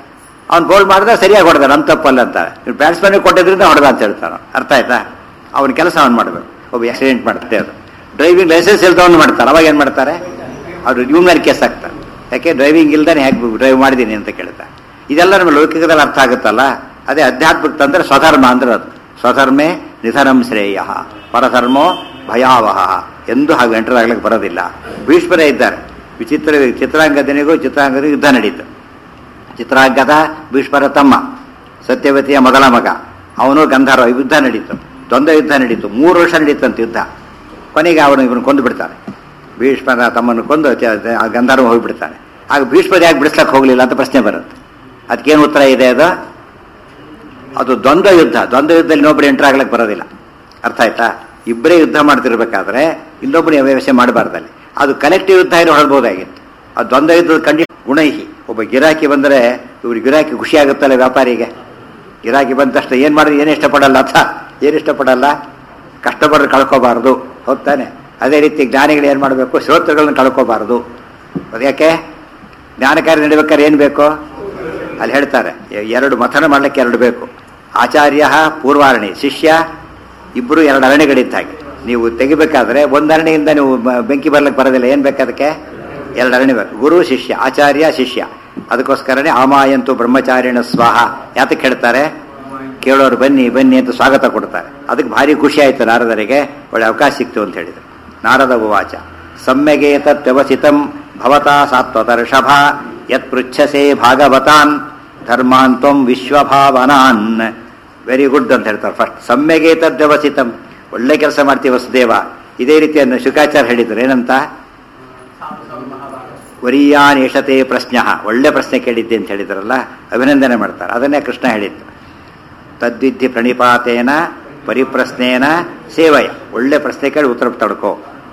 ಅವ್ನು ಬೋಲ್ಡ್ ಮಾಡಿದ್ರೆ ಸರಿಯಾಗಿ ಹೊಡೆದ ನಮ್ಮ ತಪ್ಪಲ್ಲ ಅಂತ ಇವ್ನು ಬ್ಯಾಟ್ಸ್ಮನ್ಗೆ ಕೊಟ್ಟಿದ್ರಿಂದ ಹೊಡೆದ ಅಂತ ಹೇಳ್ತಾನೆ ಅರ್ಥ ಆಯ್ತಾ ಅವನ ಕೆಲಸ ಅವ್ನು ಮಾಡಬೇಕು ಒಬ್ಬ ಆಕ್ಸಿಡೆಂಟ್ ಮಾಡ್ತಾರೆ ಅದು ಡ್ರೈವಿಂಗ್ ಲೈಸೆನ್ಸ್ ಇಲ್ದವನು ಮಾಡ್ತಾರೆ ಅವಾಗ ಏನು ಮಾಡ್ತಾರೆ ಅವ್ರು ಇವ್ನ ಮೇಲೆ ಕೇಸ್ ಹಾಕ್ತಾರೆ ಯಾಕೆ ಡ್ರೈವಿಂಗ್ ಇಲ್ದಾನೆ ಹೇಗೆ ಡ್ರೈವ್ ಮಾಡಿದ್ದೀನಿ ಅಂತ ಕೇಳ್ತಾರೆ ಇದೆಲ್ಲ ನಮ್ಮ ಲೌಕಿಕದಲ್ಲಿ ಅರ್ಥ ಆಗುತ್ತಲ್ಲ ಅದೇ ಅಧ್ಯಾತ್ಮಕ್ಕೆ ತಂದ್ರೆ ಸ್ವಧರ್ಮ ಅಂದ್ರೆ ಅದು ಸ್ವಧರ್ಮೇ ನಿಧನಂ ಶ್ರೇಯ ಪರಧರ್ಮೋ ಭಯಾವಹ ಎಂದು ಹಾಗೆ ಎಂಟರ್ ಆಗ್ಲಿಕ್ಕೆ ಬರೋದಿಲ್ಲ ಭೀಷ್ಮರೇ ಇದ್ದಾರೆ ವಿಚಿತ್ರ ಚಿತ್ರಾಂಗದನಿಗೂ ಚಿತ್ರಾಂಗದಿಗೂ ಯುದ್ಧ ನಡೀತು ಚಿತ್ರಾಂಗದ ಭೀಷ್ಮರ ತಮ್ಮ ಸತ್ಯವತಿಯ ಮೊದಲ ಮಗ ಅವನು ಗಂಧರ್ವ ಯುದ್ಧ ನಡೀತು ದ್ವಂದ್ವ ಯುದ್ಧ ನಡೀತು ಮೂರು ವರ್ಷ ನಡೀತಂತ ಯುದ್ಧ ಕೊನೆಗೆ ಅವನು ಇವನು ಕೊಂದು ಬಿಡ್ತಾನೆ ಭೀಷ್ಮನ ತಮ್ಮನ್ನು ಕೊಂದು ಚ- ಆ ಗಂಧರ್ವ ಹೋಗಿಬಿಡ್ತಾನೆ ಆಗ ಭೀಷ್ಮರು ಯಾಕೆ ಬಿಡಿಸ್ಲಕ್ಕೆ ಹೋಗಲಿಲ್ಲ ಅಂತ ಪ್ರಶ್ನೆ ಬರುತ್ತೆ ಅದಕ್ಕೇನು ಉತ್ತರ ಇದೆ ಅದು ಅದು ದ್ವಂದ್ವ ಯುದ್ಧ ದ್ವಂದ್ವ ಯುದ್ಧದಲ್ಲಿ ಇನ್ನೊಬ್ರು ಎಂಟರ್ ಆಗ್ಲಿಕ್ಕೆ ಬರೋದಿಲ್ಲ ಅರ್ಥ ಆಯ್ತಾ ಇಬ್ಬರೇ ಯುದ್ಧ ಮಾಡ್ತಿರ್ಬೇಕಾದ್ರೆ ಇನ್ನೊಬ್ಬರು ವ್ಯವಸ್ಥೆ ಮಾಡಬಾರ್ದಲ್ಲಿ ಅದು ಕಲೆಕ್ಟಿವ್ ಯುದ್ಧ ಏನು ಹೊರಡ್ಬೋದಾಗಿತ್ತು ಆ ದ್ವಂದ್ವ ಯುದ್ಧದ ಖಂಡಿತ ಗುಣೈಹಿ ಒಬ್ಬ ಗಿರಾಕಿ ಬಂದರೆ ಇವ್ರು ಗಿರಾಕಿ ಖುಷಿ ಆಗುತ್ತಲ್ಲ ವ್ಯಾಪಾರಿಗೆ ಗಿರಾಕಿ ಬಂದ ತಕ್ಷಣ ಏನು ಮಾಡಿದ್ರೆ ಏನು ಇಷ್ಟಪಡಲ್ಲ ಅಥ ಏನು ಇಷ್ಟಪಡಲ್ಲ ಕಷ್ಟಪಟ್ಟು ಕಳ್ಕೋಬಾರ್ದು ಹೋಗ್ತಾನೆ ಅದೇ ರೀತಿ ಜ್ಞಾನಿಗಳು ಏನು ಮಾಡಬೇಕು ಶ್ರೋತೃಗಳನ್ನ ಕಳ್ಕೋಬಾರ್ದು ಅದು ಯಾಕೆ ಜ್ಞಾನ ಕಾರ್ಯ ನಡಿಬೇಕಾದ್ರೆ ಏನು ಬೇಕು ಅಲ್ಲಿ ಹೇಳ್ತಾರೆ ಎ- ಎರಡು ಮಥನ ಮಾಡ್ಲಿಕ್ಕೆ ಎರಡು ಬೇಕು ಆಚಾರ್ಯ ಪೂರ್ವಾರಣಿ ಶಿಷ್ಯ ಇಬ್ಬರು ಎರಡು ಅರಣ್ಯಗಳಿದ್ದ ಹಾಗೆ ನೀವು ತೆಗಿಬೇಕಾದ್ರೆ ಒಂದು ಅರಣ್ಯದಿಂದ ನೀವು ಬ- ಬೆಂಕಿ ಬರ್ಲಿಕ್ಕೆ ಬರೋದಿಲ್ಲ ಏನು ಬೇಕು ಅದಕ್ಕೆ ಎರಡು ಅರಣ್ಯ ಬೇಕು ಗುರು ಶಿಷ್ಯ ಆಚಾರ್ಯ ಶಿಷ್ಯ ಅದಕ್ಕೋಸ್ಕರನೇ ಆಮಾಯಂತು ಬ್ರಹ್ಮಚಾರಿಣ ಸ್ವಾಹ ಯಾತಕ್ಕೆ ಹೇಳ್ತಾರೆ ಕೇಳೋರು ಬನ್ನಿ ಬನ್ನಿ ಅಂತ ಸ್ವಾಗತ ಕೊಡ್ತಾರೆ ಅದಕ್ಕೆ ಭಾರಿ ಖುಷಿ ಆಯ್ತು ನಾರದರಿಗೆ ಒಳ್ಳೆ ಅವಕಾಶ ಸಿಕ್ತು ಅಂತ ಹೇಳಿದ್ರು ನಾರದ ಉವಾಚ ಸಮ್ಯಗೇತ ವ್ಯವಸಿತಂ ಭವತಾ ಸಾತ್ವತರ್ಷಭ ಯತ್ ಪೃಚ್ಛಸೆ ಭಾಗವತಾನ್ ಧರ್ಮಾನ್ ತ್ವಂ ವಿಶ್ವಭಾವನಾನ್ ವೆರಿ ಗುಡ್ ಅಂತ ಹೇಳ್ತಾರೆ ಫಸ್ಟ್ ಸಮ್ಯಗೇತ ವ್ಯವಸಿತಂ ಒಳ್ಳೆ ಕೆಲಸ ಮಾಡ್ತೀವಿ ವಸುದೇವ ಇದೇ ರೀತಿಯನ್ನು ಶುಕಾಚಾರ್ಯ ಹೇಳಿದ್ರು ಏನಂತ ವರಿಯಾನ್ ಏಷತೆ ಪ್ರಶ್ನ ಒಳ್ಳೆ ಪ್ರಶ್ನೆ ಕೇಳಿದ್ದೆ ಅಂತ ಹೇಳಿದ್ರಲ್ಲ ಅಭಿನಂದನೆ ಮಾಡ್ತಾರೆ ಅದನ್ನೇ ಕೃಷ್ಣ ಹೇಳಿದ್ದು ತದ್ವಿದ್ಧಿ ಪ್ರಣಿಪಾತೇನ ಪರಿಪ್ರಶ್ನೇನ ಸೇವಯ ಒಳ್ಳೆ ಪ್ರಶ್ನೆ ಕೇಳಿ ಉತ್ತರ ತಡ್ಕೋ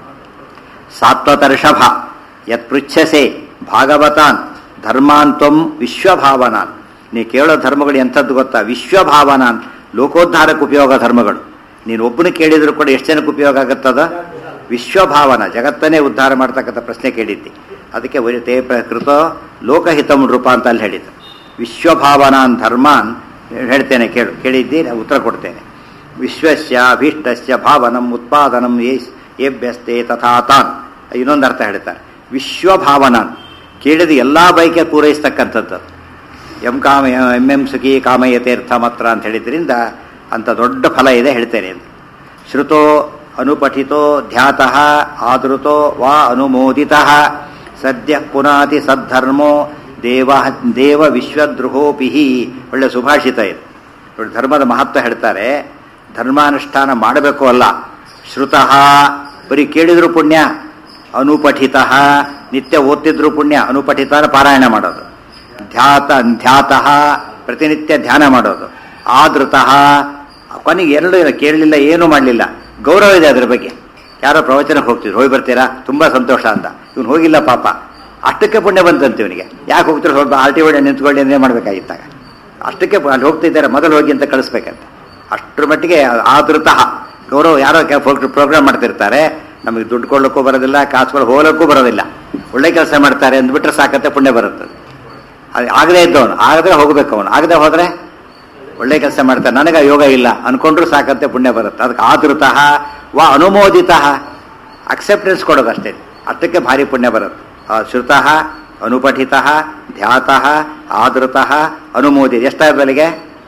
ಸಾತ್ವತರ್ಷಭ ಯತ್ ಪೃಚ್ಛಸೆ ಭಾಗವತಾನ್ ಧರ್ಮಾನ್ ತ್ವಂ ವಿಶ್ವಭಾವನಾನ್ ನೀ ಕೇಳೋ ಧರ್ಮಗಳು ಎಂಥದ್ದು ಗೊತ್ತಾ ವಿಶ್ವಭಾವನಾನ್ ಲೋಕೋದ್ಧಾರಕ್ಕೆ ಉಪಯೋಗ ಧರ್ಮಗಳು ನೀನು ಒಬ್ಬನ ಕೇಳಿದ್ರು ಕೂಡ ಎಷ್ಟು ಜನಕ್ಕೆ ಉಪಯೋಗ ಆಗುತ್ತದ ವಿಶ್ವಭಾವನ ಜಗತ್ತನ್ನೇ ಉದ್ಧಾರ ಮಾಡ್ತಕ್ಕಂಥ ಪ್ರಶ್ನೆ ಕೇಳಿದ್ದಿ ಅದಕ್ಕೆ ವರಿ- ತೇ ಪ್ರ- ಕೃತೋ ಲೋಕಹಿತಂ ರೂಪ ಅಂತ ಅಲ್ಲಿ ಹೇಳಿದ್ದು ವಿಶ್ವಭಾವನಾನ್ ಧರ್ಮಾನ್ ಹೇಳ್ತೇನೆ ಕೇಳು ಕೇಳಿದ್ದಿ ನಾನು ಉತ್ತರ ಕೊಡ್ತೇನೆ ವಿಶ್ವಸ್ಯ ಅಭೀಷ್ಟಸ್ಯ ಭಾವನಂ ಉತ್ಪಾದನಂ ಏಸ್ ಏಭ್ಯಸ್ತೆ ತಥಾ ತಾನ್ ಇನ್ನೊಂದು ಅರ್ಥ ಹೇಳ್ತಾರೆ ವಿಶ್ವಭಾವನಾನ್ ಕೇಳಿದ ಎಲ್ಲಾ ಬೈಕೆ ಪೂರೈಸ್ತಕ್ಕಂಥದ್ದು ಎಂ ಕಾಮ ಎಂ ಎಂ ಸುಖಿ ಕಾಮಯತೀರ್ಥ ಮಾತ್ರ ಅಂತ ಹೇಳಿದ್ರಿಂದ ಅಂತ ದೊಡ್ಡ ಫಲ ಇದೆ ಹೇಳ್ತೇನೆ ಅಂತ ಶ್ರುತೋ ಅನುಪಠಿತೋ ಧ್ಯಾತಃ ಆದೃತೋ ವಾ ಅನುಮೋದಿತಃ ಸದ್ಯ ಪುನಾತಿ ಸದ್ಧರ್ಮೋ ದೇವ ದೇವ ವಿಶ್ವದ್ರುಹೋಪಿ ಒಳ್ಳೆ ಸುಭಾಷಿತ ಇದು ನೋಡಿ ಧರ್ಮದ ಮಹತ್ವ ಹೇಳ್ತಾರೆ ಧರ್ಮಾನುಷ್ಠಾನ ಮಾಡಬೇಕು ಅಲ್ಲ ಶ್ರುತಃ ಬರೀ ಕೇಳಿದ್ರು ಪುಣ್ಯ ಅನುಪಠಿತ ನಿತ್ಯ ಓದ್ತಿದ್ರು ಪುಣ್ಯ ಅನುಪಠಿತ ಪಾರಾಯಣ ಮಾಡೋದು ಧ್ಯಾತ ಧ್ಯಾತಃ ಪ್ರತಿನಿತ್ಯ ಧ್ಯಾನ ಮಾಡೋದು ಆದೃತಃ ಕೊನೆಗೆ ಎರಡು ಇಲ್ಲ ಕೇಳಲಿಲ್ಲ ಏನೂ ಮಾಡಲಿಲ್ಲ ಗೌರವ ಇದೆ ಅದ್ರ ಬಗ್ಗೆ ಯಾರೋ ಪ್ರವಚನಕ್ಕೆ ಹೋಗ್ತಿದ್ರು ಹೋಗಿ ಬರ್ತೀರಾ ತುಂಬಾ ಸಂತೋಷ ಅಂತ ಇವನು ಹೋಗಿಲ್ಲ ಪಾಪ ಅಷ್ಟಕ್ಕೆ ಪುಣ್ಯ ಬಂತಂತ ಇವನಿಗೆ ಯಾಕೆ ಹೋಗ್ತಿರೋ ಸ್ವಲ್ಪ ಆರ್ ಟಿ ಒಡೆ ನಿಂತ್ಕೊಳ್ಳಿ ಅಂದ್ರೆ ಮಾಡಬೇಕಾಗಿತ್ತಾಗ ಅಷ್ಟಕ್ಕೆ ಅಲ್ಲಿ ಹೋಗ್ತಿದ್ದಾರೆ ಮೊದಲು ಹೋಗಿ ಅಂತ ಕಳಿಸ್ಬೇಕಂತ ಅಷ್ಟರ ಮಟ್ಟಿಗೆ ಆದೃತಃ ಗೌರವ ಯಾರೋ ಪ್ರೋಗ್ರಾಮ್ ಮಾಡ್ತಿರ್ತಾರೆ ನಮಗೆ ದುಡ್ಡು ಕೊಡ್ಲಿಕ್ಕೂ ಬರೋದಿಲ್ಲ ಕಾಸುಗಳು ಹೋಗ್ಲಿಕ್ಕೂ ಬರೋದಿಲ್ಲ ಒಳ್ಳೆ ಕೆಲಸ ಮಾಡ್ತಾರೆ ಅಂದ್ಬಿಟ್ರೆ ಸಾಕತ್ತೆ ಪುಣ್ಯ ಬರುತ್ತೆ ಅದು ಆಗದೇ ಇದ್ದವನು ಆಗದೆ ಹೋಗ್ಬೇಕು ಅವನು ಆಗದೆ ಹೋದ್ರೆ ಒಳ್ಳೆ ಕೆಲಸ ಮಾಡ್ತಾರೆ ನನಗೆ ಯೋಗ ಇಲ್ಲ ಅನ್ಕೊಂಡ್ರು ಸಾಕಂತೆ ಪುಣ್ಯ ಬರುತ್ತೆ ಅದಕ್ಕೆ ಆದೃತಃ ವಾ ಅನುಮೋದಿತ ಅಕ್ಸೆಪ್ಟೆನ್ಸ್ ಕೊಡೋದಷ್ಟೇ ಅಷ್ಟಕ್ಕೆ ಭಾರಿ ಪುಣ್ಯ ಬರುತ್ತೆ ಆ ಶ್ರುತಃ ಅನುಪಠಿತ ಧ್ಯಾತಃ ಆದೃತಃ ಅನುಮೋದಿತ ಎಷ್ಟಾದ ಅಲ್ಲಿಗೆ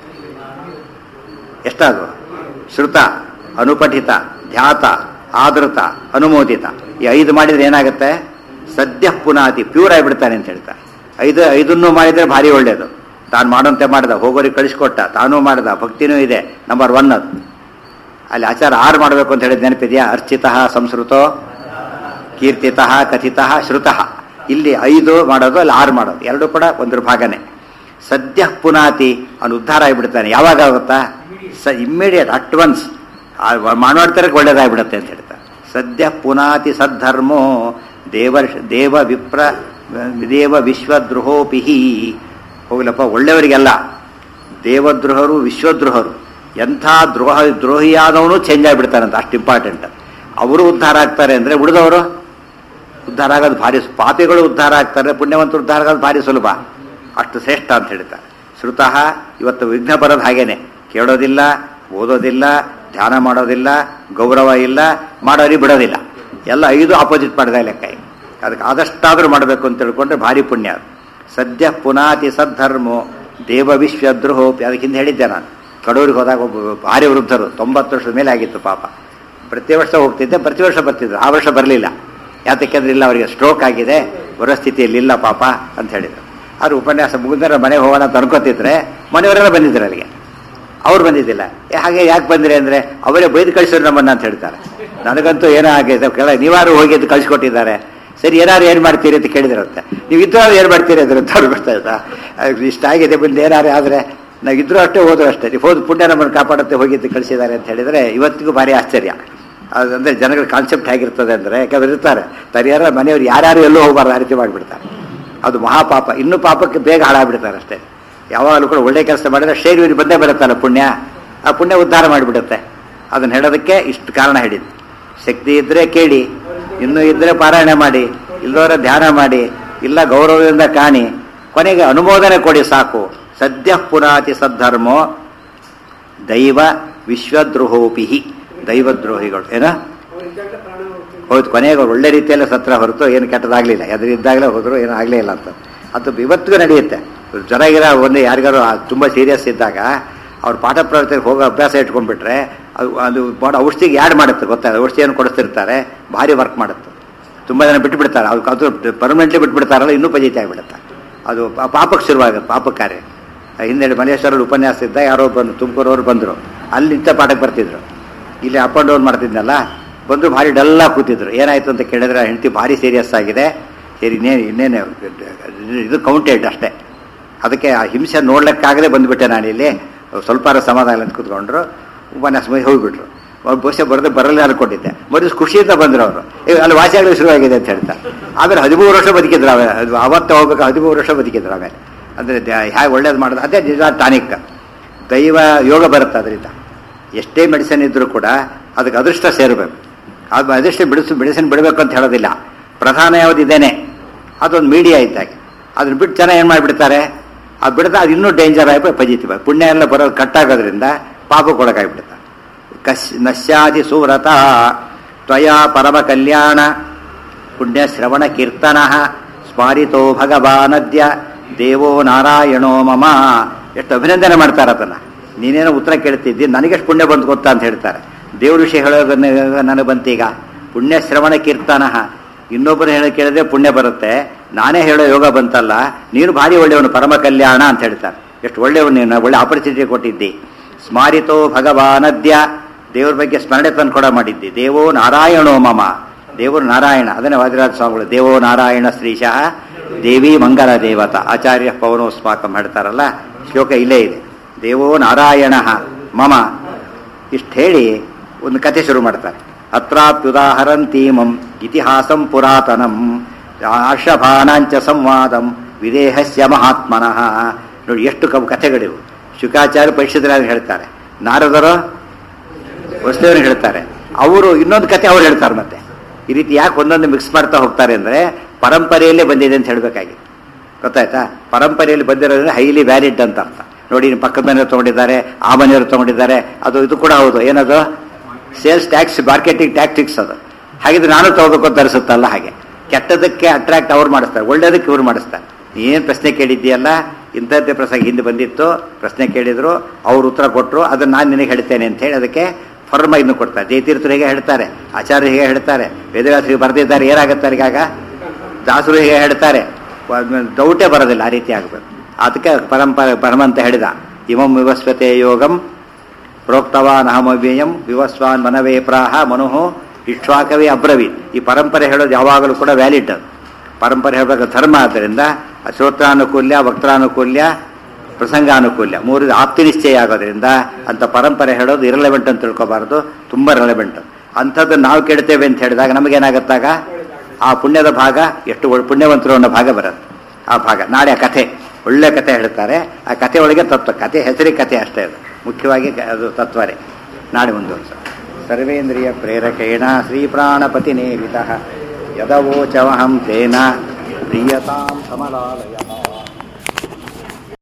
ಎಷ್ಟಾದ್ರು ಶ್ರುತ ಅನುಪಠಿತ ಧ್ಯಾತ ಆದೃತ ಅನುಮೋದಿತ ಈ ಐದು ಮಾಡಿದ್ರೆ ಏನಾಗುತ್ತೆ ಸದ್ಯ ಪುನಾತಿ ಪ್ಯೂರ್ ಆಗಿಬಿಡ್ತಾನೆ ಅಂತ ಹೇಳ್ತಾರೆ ಐದು ಐದನ್ನು ಮಾಡಿದ್ರೆ ಭಾರಿ ಒಳ್ಳೇದು ತಾನು ಮಾಡೋಂತೆ ಮಾಡ್ದ ಹೋಗೋರಿಗೆ ಕಳಿಸ್ಕೊಟ್ಟ ತಾನೂ ಮಾಡ್ದ ಭಕ್ತಿನೂ ಇದೆ ನಂಬರ್ ಒನ್ ಅದು ಅಲ್ಲಿ ಆಚಾರ ಆರು ಮಾಡಬೇಕು ಅಂತ ಹೇಳಿದ ನೆನಪಿದೆಯಾ ಅರ್ಚಿತ ಸಂಸ್ಕೃತೋ ಕೀರ್ತಿತ ಕಥಿತ ಶ್ರುತಃ ಇಲ್ಲಿ ಐದು ಮಾಡೋದು ಅಲ್ಲಿ ಆರು ಮಾಡೋದು ಎರಡು ಕೂಡ ಒಂದ್ರ ಭಾಗನೇ ಸದ್ಯ ಪುನಾತಿ ಅವನು ಉದ್ಧಾರ ಆಗಿಬಿಡ್ತಾನೆ ಯಾವಾಗ ಆಗುತ್ತಾ ಸ ಇಮ್ಮಿಡಿಯೇಟ್ ಅಟ್ ಒನ್ಸ್ ಮಾಡ್ತಾರಕ್ಕೆ ಒಳ್ಳೇದಾಗ್ಬಿಡುತ್ತೆ ಅಂತ ಹೇಳ್ತಾರೆ ಸದ್ಯ ಪುನಾತಿ ಸದ್ಧರ್ಮೋ ದೇವ ದೇವ ವಿಪ್ರ ದೇವ ವಿಶ್ವದ್ರೋಹೋಪಿಹಿ ಹೋಗ್ಲಪ್ಪ ಒಳ್ಳೆಯವರಿಗೆಲ್ಲ ದೇವದ್ರೋಹರು ವಿಶ್ವದ್ರೋಹರು ಎಂಥ ದ್ರೋಹ ದ್ರೋಹಿಯಾದವನು ಚೇಂಜ್ ಆಗಿಬಿಡ್ತಾರಂತ ಅಷ್ಟು ಇಂಪಾರ್ಟೆಂಟ್ ಅವರು ಉದ್ಧಾರ ಆಗ್ತಾರೆ ಅಂದರೆ ಉಳಿದವರು ಉದ್ಧಾರ ಆಗೋದು ಭಾರಿ ಪಾಪಿಗಳು ಉದ್ಧಾರ ಆಗ್ತಾರೆ ಪುಣ್ಯವಂತರು ಉದ್ಧಾರ ಆಗೋದು ಭಾರಿ ಸುಲಭ ಅಷ್ಟು ಶ್ರೇಷ್ಠ ಅಂತ ಹೇಳ್ತಾರೆ ಶ್ರುತಃ ಇವತ್ತು ವಿಘ್ನ ಬರೋದು ಹಾಗೇನೆ ಕೇಳೋದಿಲ್ಲ ಓದೋದಿಲ್ಲ ಧ್ಯಾನ ಮಾಡೋದಿಲ್ಲ ಗೌರವ ಇಲ್ಲ ಮಾಡೋರಿಗೆ ಬಿಡೋದಿಲ್ಲ ಎಲ್ಲ ಐದು ಆಪೋಸಿಟ್ ಮಾಡಿದ ಲೆಕ್ಕ ಈಗ. ಅದಕ್ಕೆ ಆದಷ್ಟಾದರೂ ಮಾಡಬೇಕು ಅಂತ ತಿಳ್ಕೊಂಡ್ರೆ ಭಾರಿ ಪುಣ್ಯ ಅದು ಸದ್ಯ ಪುನಾತಿ ಸದ್ಧರ್ಮೋ ದೇವ ವಿಶ್ವದ್ರೋಹೋಪಿ ಅದಕ್ಕೆ ಹಿಂದೆ ಹೇಳಿದ್ದೆ ನಾನು ಕಡೂರಿಗೆ ಹೋದಾಗ ಒಬ್ಬ ಭಾರಿ ವೃದ್ಧರು ತೊಂಬತ್ತು ವರ್ಷದ ಮೇಲೆ ಆಗಿತ್ತು ಪಾಪ ಪ್ರತಿ ವರ್ಷ ಹೋಗ್ತಿದ್ದೆ ಪ್ರತಿ ವರ್ಷ ಬರ್ತಿದ್ರು ಆ ವರ್ಷ ಬರಲಿಲ್ಲ ಯಾತಕ್ಕೆಂದ್ರೆ ಇಲ್ಲ ಅವರಿಗೆ ಸ್ಟ್ರೋಕ್ ಆಗಿದೆ ಬರೋ ಸ್ಥಿತಿಯಲ್ಲಿ ಇಲ್ಲ ಪಾಪ ಅಂತ ಹೇಳಿದರು ಆದ್ರೆ ಉಪನ್ಯಾಸ ಮುಗಿದ್ರೆ ಮನೆಗೆ ಹೋಗೋಣ ಅಂತ ಅನ್ಕೋತಿದ್ರೆ ಮನೆಯವರೆಲ್ಲ ಬಂದಿದ್ರು ಅಲ್ಲಿಗೆ ಅವ್ರು ಬಂದಿದ್ದಿಲ್ಲ ಏ, ಹಾಗೆ ಯಾಕೆ ಬಂದ್ರಿ ಅಂದ್ರೆ ಅವರೇ ಬೈದು ಕಳಿಸಿದ್ರು ನಮ್ಮನ್ನ ಅಂತ ಹೇಳ್ತಾರೆ ನನಗಂತೂ ಏನೋ ಆಗಿದೆ ಕೆಳ ನೀವಾರು ಹೋಗಿ ಅಂತ ಕಳಿಸ್ಕೊಟ್ಟಿದ್ದಾರೆ ಸರಿ ಏನಾರು ಏನು ಮಾಡ್ತೀರಿ ಅಂತ ಕೇಳಿದ್ರಂತೆ ನೀವು ಇದ್ರೂ ಏನು ಮಾಡ್ತೀರಿ ಅಂದ್ರೆ ಅಂತ ಅವ್ರು ಗೊತ್ತಾ ಆಯ್ತಾ? ಅದು ಇಷ್ಟ ಆಗಿದೆ ಬಂದು ಏನಾರು ಆದರೆ ನಾವು ಇದ್ರೂ ಅಷ್ಟೇ ಹೋದ್ರು ಅಷ್ಟೇ ನೀವು ಹೋದ್ ಪುಣ್ಯ ನಮ್ಮನ್ನು ಕಾಪಾಡುತ್ತೆ ಹೋಗಿ ಅಂತ ಕಳಿಸಿದ್ದಾರೆ ಅಂತ ಹೇಳಿದರೆ ಇವತ್ತಿಗೂ ಭಾರಿ ಆಶ್ಚರ್ಯ ಅದಂದ್ರೆ ಜನಗಳ ಕಾನ್ಸೆಪ್ಟ್ ಹೇಗಿರ್ತದೆ ಅಂದರೆ ಯಾಕಂದ್ರೆ ಇರ್ತಾರೆ ತರಿಯಾರ ಮನೆಯವ್ರು ಯಾರ್ಯಾರು ಎಲ್ಲೂ ಹೋಗಬಾರ್ದು ಆ ರೀತಿ ಮಾಡಿಬಿಡ್ತಾರೆ ಅದು ಮಹಾಪಾಪ ಇನ್ನೂ ಪಾಪಕ್ಕೆ ಬೇಗ ಹಾಳಾಗ್ಬಿಡ್ತಾರೆ ಅಷ್ಟೇ ಯಾವಾಗಲೂ ಕೂಡ ಒಳ್ಳೆ ಕೆಲಸ ಮಾಡಿದ್ರೆ ಶೇರಿಯವ್ರಿಗೆ ಬಂದೇ ಬರುತ್ತಲ್ಲ ಪುಣ್ಯ ಆ ಪುಣ್ಯ ಉದ್ಧಾರ ಮಾಡಿಬಿಡುತ್ತೆ ಅದನ್ನು ಹೇಳೋದಕ್ಕೆ ಇಷ್ಟು ಕಾರಣ ಹೇಳಿದ್ದು ಶಕ್ತಿ ಇದ್ದರೆ ಕೇಳಿ ಇನ್ನೂ ಇದ್ದರೆ ಪಾರಾಯಣ ಮಾಡಿ ಇಲ್ಲದವರ ಧ್ಯಾನ ಮಾಡಿ ಇಲ್ಲ ಗೌರವದಿಂದ ಕಾಣಿ ಕೊನೆಗೆ ಅನುಮೋದನೆ ಕೊಡಿ ಸಾಕು ಸದ್ಯ ಪುರಾತಿ ಸದ್ಧರ್ಮೋ ದೈವ ವಿಶ್ವದ್ರೋಹೋಪಿ ದೈವದ್ರೋಹಿಗಳು ಏನ ಹೌದು ಕೊನೆಗೆ ಅವ್ರು ಒಳ್ಳೆ ರೀತಿಯಲ್ಲೇ ಸತ್ರ ಹೊರತು ಏನು ಕೆಟ್ಟದಾಗಲಿಲ್ಲ ಎದುರು ಇದ್ದಾಗಲೇ ಹೋದ್ರು ಏನೂ ಆಗಲೇ ಇಲ್ಲ ಅಂತ ಅದು ಇವತ್ತಿಗೂ ನಡೆಯುತ್ತೆ ಜ್ವರ ಗಿರ ಒಂದು ಯಾರಿಗಾರು ತುಂಬ ಸೀರಿಯಸ್ ಇದ್ದಾಗ ಅವ್ರು ಪಾಠ ಪ್ರವೃತ್ತಿಗೆ ಹೋಗೋ ಅಭ್ಯಾಸ ಇಟ್ಕೊಂಡ್ಬಿಟ್ರೆ ಅದು ಅದು ಮಾಡೋ ಔಷಧಿಗೆ ಆ್ಯಡ್ ಮಾಡುತ್ತೆ ಗೊತ್ತಾಗ ಔಷಧಿಯನ್ನು ಕೊಡಿಸ್ತಿರ್ತಾರೆ ಭಾರಿ ವರ್ಕ್ ಮಾಡುತ್ತೆ ತುಂಬ ಜನ ಬಿಟ್ಟು ಬಿಡ್ತಾರೆ ಅದು ಅದು ಪರ್ಮನೆಂಟ್ಲಿ ಬಿಟ್ಬಿಡ್ತಾರಲ್ಲ ಇನ್ನೂ ಪಜಿತಿ ಆಗಿಬಿಡುತ್ತೆ ಅದು ಪಾ- ಪಾಪಕ್ಕೆ ಶುರುವಾಗುತ್ತೆ ಪಾಪ ಕಾರ್ಯ ಹಿಂದೆ ಮಲೇಶ್ವರಲ್ಲಿ ಉಪನ್ಯಾಸ ಇದ್ದ ಯಾರೋ ಬಂದು ತುಮಕೂರವ್ರು ಬಂದರು ಅಲ್ಲಿ ನಿತ್ಯ ಪಾಠಕ್ಕೆ ಬರ್ತಿದ್ರು ಇಲ್ಲಿ ಅಪ್ ಆ್ಯಂಡ್ ಡೌನ್ ಮಾಡ್ತಿದ್ನಲ್ಲ ಬಂದು ಭಾರಿ ಡಲ್ಲಾಗಿ ಕೂತಿದ್ರು ಏನಾಯ್ತು ಅಂತ ಕೇಳಿದ್ರೆ ಹೆಂಡತಿ ಭಾರಿ ಸೀರಿಯಸ್ ಆಗಿದೆ ಸರಿ ಇನ್ನೇನು ಇನ್ನೇನು ಇದು ಕೌಂಟೆಡ್ ಅಷ್ಟೇ ಅದಕ್ಕೆ ಆ ಹಿಂಸೆ ನೋಡ್ಲಿಕ್ಕಾಗದೆ ಬಂದುಬಿಟ್ಟೆ ನಾನಿಲ್ಲಿ ಸ್ವಲ್ಪ ಸಮಾಧಾನ ಅಂತ ಕೂತ್ಕೊಂಡ್ರು ಉಪನ್ಯಾಸ ಮುಗಿ ಹೋಗ್ಬಿಟ್ರು ಅವ್ರು ಬಹುಶಃ ಬರದೆ ಬರಲ್ಲ ಅನ್ಕೊಂಡಿದ್ದೆ ಮರು ಖುಷಿಯಿಂದ ಬಂದ್ರು ಅವರು ಈಗ ಅಲ್ಲಿ ವಾಸಿ ಆಗಲಿ ಶುರುವಾಗಿದೆ ಅಂತ ಹೇಳ್ತಾ ಆಮೇಲೆ ಹದಿಮೂರು ವರ್ಷ ಬದುಕಿದ್ರು ಆಮೇಲೆ ಅದು ಅವತ್ತು ಹೋಗ್ಬೇಕು ಹದಿಮೂರು ವರ್ಷ ಬದುಕಿದ್ರು ಆಮೇಲೆ ಅಂದರೆ ಹೇಗೆ ಒಳ್ಳೇದು ಮಾಡೋದು ಅದೇ ನಿಜ ಟಾನಿಕ್ ದೈವ ಯೋಗ ಬರುತ್ತೆ ಅದರಿಂದ ಎಷ್ಟೇ ಮೆಡಿಸಿನ್ ಇದ್ರೂ ಕೂಡ ಅದಕ್ಕೆ ಅದೃಷ್ಟ ಸೇರಬೇಕು ಅದು ಅದೃಷ್ಟ ಬಿಡಿಸು ಮೆಡಿಸಿನ್ ಬಿಡಬೇಕು ಅಂತ ಹೇಳೋದಿಲ್ಲ ಪ್ರಧಾನ ಯಾವ್ದು ಇದೇನೆ ಅದೊಂದು ಮೀಡಿಯಾ ಇದ್ದಾಗ ಅದನ್ನ ಬಿಟ್ಟು ಜನ ಏನು ಮಾಡಿಬಿಡ್ತಾರೆ ಅದು ಬಿಡದ ಅದು ಇನ್ನೂ ಡೇಂಜರ್ ಆಗಿ ಪಜಿತೀವಿ ಪುಣ್ಯ ಎಲ್ಲ ಬರೋದು ಕಟ್ಟಾಗೋದ್ರಿಂದ ಪಾಪಕ್ಕೆ ಒಳಗಾಗ್ಬಿಡ್ತಾರೆ ಕಶ್ ನಶ್ಯಾದಿ ಸುವ್ರತ ತ್ವಯಾ ಪರಮ ಕಲ್ಯಾಣ ಪುಣ್ಯ ಶ್ರವಣ ಕೀರ್ತನ ಸ್ಮಾರಿತೋ ಭಗವಾನದ್ಯ ದೇವೋ ನಾರಾಯಣೋ ಮಮ ಎಷ್ಟು ಅಭಿನಂದನೆ ಮಾಡ್ತಾರೆ ಅದನ್ನ ನೀನೇನೋ ಉತ್ತರ ಕೇಳ್ತಿದ್ದಿ ನನಗೆಷ್ಟು ಪುಣ್ಯ ಬಂತು ಗೊತ್ತಾ ಅಂತ ಹೇಳ್ತಾರೆ ದೇವ್ರ ವಿಷಯ ಹೇಳೋದನ್ನ ನನಗೆ ಬಂತೀಗ ಪುಣ್ಯ ಶ್ರವಣ ಕೀರ್ತನ ಇನ್ನೊಬ್ಬರು ಹೇಳೋ ಕೇಳಿದ್ರೆ ಪುಣ್ಯ ಬರುತ್ತೆ ನಾನೇ ಹೇಳೋ ಯೋಗ ಬಂತಲ್ಲ ನೀನು ಭಾರಿ ಒಳ್ಳೆಯವನು ಪರಮ ಕಲ್ಯಾಣ ಅಂತ ಹೇಳ್ತಾರೆ ಎಷ್ಟು ಒಳ್ಳೆಯವನು ನೀನು ಒಳ್ಳೆ ಆಪರ್ಚುನಿಟಿ ಕೊಟ್ಟಿದ್ದಿ ಸ್ಮಾರಿತೋ ಭಗವಾನದ್ಯ ದೇವ್ರ ಬಗ್ಗೆ ಸ್ಮರಣೆ ತಂದು ಕೂಡ ಮಾಡಿದ್ದಿ ದೇವೋ ನಾರಾಯಣೋ ಮಮ ದೇವರು ನಾರಾಯಣ ಅದನ್ನೇ ವಾದಿರಾಜ ಸ್ವಾಮಿಗಳು ದೇವೋ ನಾರಾಯಣ ಶ್ರೀಶಃ ದೇವಿ ಮಂಗಲ ದೇವತ ಆಚಾರ್ಯ ಪವನೋಸ್ಮಾಕಂ ಹೇಳ್ತಾರಲ್ಲ ಶ್ಲೋಕ ಇಲ್ಲೇ ಇದೆ ದೇವೋ ನಾರಾಯಣ ಮಮ ಇಷ್ಟು ಹೇಳಿ ಒಂದು ಕಥೆ ಶುರು ಮಾಡ್ತಾರೆ ಅತ್ರಾಪ್ಯುದಾಹರಂತೀಮಂ ಇತಿಹಾಸಂ ಪುರಾತನಂ ಆರ್ಷಭಾನಾಂಚ ಸಂವಾದಂ ವಿದೇಹಸ್ಯ ಮಹಾತ್ಮನಃ ನೋಡಿ ಎಷ್ಟು ಕ- ಕಥೆಗಳಿವು ಶುಕಾಚಾರ್ಯ ಪರಿಷತ್ರಾಗಿ ಹೇಳ್ತಾರೆ ನಾರದರು ವಸ್ತುವನ್ನು ಹೇಳ್ತಾರೆ ಅವರು ಇನ್ನೊಂದು ಕತೆ ಅವ್ರು ಹೇಳ್ತಾರೆ ಮತ್ತೆ ಈ ರೀತಿ ಯಾಕೆ ಒಂದೊಂದು ಮಿಕ್ಸ್ ಮಾಡ್ತಾ ಹೋಗ್ತಾರೆ ಅಂದ್ರೆ ಪರಂಪರೆಯಲ್ಲೇ ಬಂದಿದೆ ಅಂತ ಹೇಳ್ಬೇಕಾಗಿ ಗೊತ್ತಾಯ್ತಾ ಪರಂಪರೆಯಲ್ಲಿ ಬಂದಿರೋದ್ರಿಂದ ಹೈಲಿ ವ್ಯಾಲಿಡ್ ಅಂತ ಅರ್ಥ ನೋಡಿ ಇನ್ನು ಪಕ್ಕದ ಮನೆಯವರು ತಗೊಂಡಿದ್ದಾರೆ ಆ ಮನೆಯವರು ತಗೊಂಡಿದ್ದಾರೆ ಅದು ಇದು ಕೂಡ ಹೌದು ಏನದು ಸೇಲ್ಸ್ ಟ್ಯಾಕ್ಸ್ ಮಾರ್ಕೆಟಿಂಗ್ ಟ್ಯಾಕ್ಟಿಕ್ಸ್ ಅದು ಹಾಗಿದ್ರೆ ನಾನು ತಗೋಬೇಕು ಅಂತ ಅನಿಸುತ್ತಲ್ಲ ಹಾಗೆ ಕೆಟ್ಟದಕ್ಕೆ ಅಟ್ರಾಕ್ಟ್ ಅವ್ರು ಮಾಡಿಸ್ತಾರೆ ಒಳ್ಳೇದಕ್ಕೆ ಇವ್ರು ಮಾಡಿಸ್ತಾರೆ ಏನು ಪ್ರಶ್ನೆ ಕೇಳಿದ್ದೀಯಲ್ಲ ಇಂಥದ್ದೇ ಪ್ರಸಂಗ ಹಿಂದೆ ಬಂದಿತ್ತು ಪ್ರಶ್ನೆ ಕೇಳಿದ್ರು ಅವ್ರು ಉತ್ತರ ಕೊಟ್ಟರು ಅದನ್ನ ನಾನು ನಿನಗೆ ಹೇಳ್ತೇನೆ ಅಂತ ಹೇಳಿ ಅದಕ್ಕೆ ಫರ್ಮ ಇನ್ನು ಕೊಡ್ತಾರೆ ಜಯತೀರ್ಥರು ಹೇಗೆ ಹೇಳ್ತಾರೆ ಆಚಾರ್ಯರು ಹೇಗೆ ಹೇಳ್ತಾರೆ ವೇದವ್ಯಾಸರಿಗೆ ಬರೆದಿದ್ದಾರೆ ಏನಾಗುತ್ತೆ ಅವ್ರಿಗಾಗ ದಾಸರು ಹೇಗೆ ಹೇಳ್ತಾರೆ ಡೌಟೇ ಬರೋದಿಲ್ಲ ಆ ರೀತಿ ಆಗಬೇಕು ಅದಕ್ಕೆ ಪರಂಪರೆ ಪರಮಂತ ಹೇಳಿದ ಇಮಂ ವಿವಸ್ವತೆ ಯೋಗಂ ಪ್ರೋಕ್ತವಾನ್ ಅಹಮವ್ಯಯಂ ವಿವಸ್ವಾನ್ ಮನವೇ ಪ್ರಾಹ ಮನುಹು ಇಕ್ಷ್ವಾಕವೇ ಅಬ್ರವೀತ್ ಈ ಪರಂಪರೆ ಹೇಳೋದು ಯಾವಾಗಲೂ ಕೂಡ ವ್ಯಾಲಿಡ್ ಅದು ಪರಂಪರೆ ಹೇಳಬೇಕು ಧರ್ಮ ಆದ್ದರಿಂದ ಶ್ರೋತ್ರಾನುಕೂಲ್ಯ ವಕ್ತಾನುಕೂಲ್ಯ ಪ್ರಸಂಗಾನುಕೂಲ್ಯ ಮೂರು ಆಪ್ತಿ ನಿಶ್ಚಯ ಆಗೋದ್ರಿಂದ ಅಂತ ಪರಂಪರೆ ಹೇಳೋದು ಇರಲೆವೆಂಟ್ ಅಂತ ತಿಳ್ಕೊಬಾರ್ದು ತುಂಬ ರೆಲೆವೆಂಟ್ ಅಂಥದ್ದು ನಾವು ಕೇಳ್ತೇವೆ ಅಂತ ಹೇಳಿದಾಗ ನಮಗೇನಾಗತ್ತಾಗ ಆ ಪುಣ್ಯದ ಭಾಗ ಎಷ್ಟು ಒಳ್- ಪುಣ್ಯವಂತರು ಅನ್ನೋ ಭಾಗ ಬರುತ್ತೆ ಆ ಭಾಗ ನಾಳೆ ಆ ಕಥೆ ಒಳ್ಳೆ ಕಥೆ ಹೇಳ್ತಾರೆ ಆ ಕಥೆ ಒಳಗೆ ತತ್ವ ಕಥೆ ಹೆಸರಿಗೆ ಕಥೆ ಅಷ್ಟೇ ಅದು ಮುಖ್ಯವಾಗಿ ಕ- ಅದು ತತ್ವರೇ ನಾಳೆ ಮುಂದುವರ್ಸ ಸರ್ವೇಂದ್ರಿಯ ಪ್ರೇರಕೇಣ ಶ್ರೀಪ್ರಾಣಪತಿ ನೇರಿತ ಯದವೋಚವಹಂ ತೇನ ಪ್ರಿಯತಾಂ ಕಮಲಾಲಯ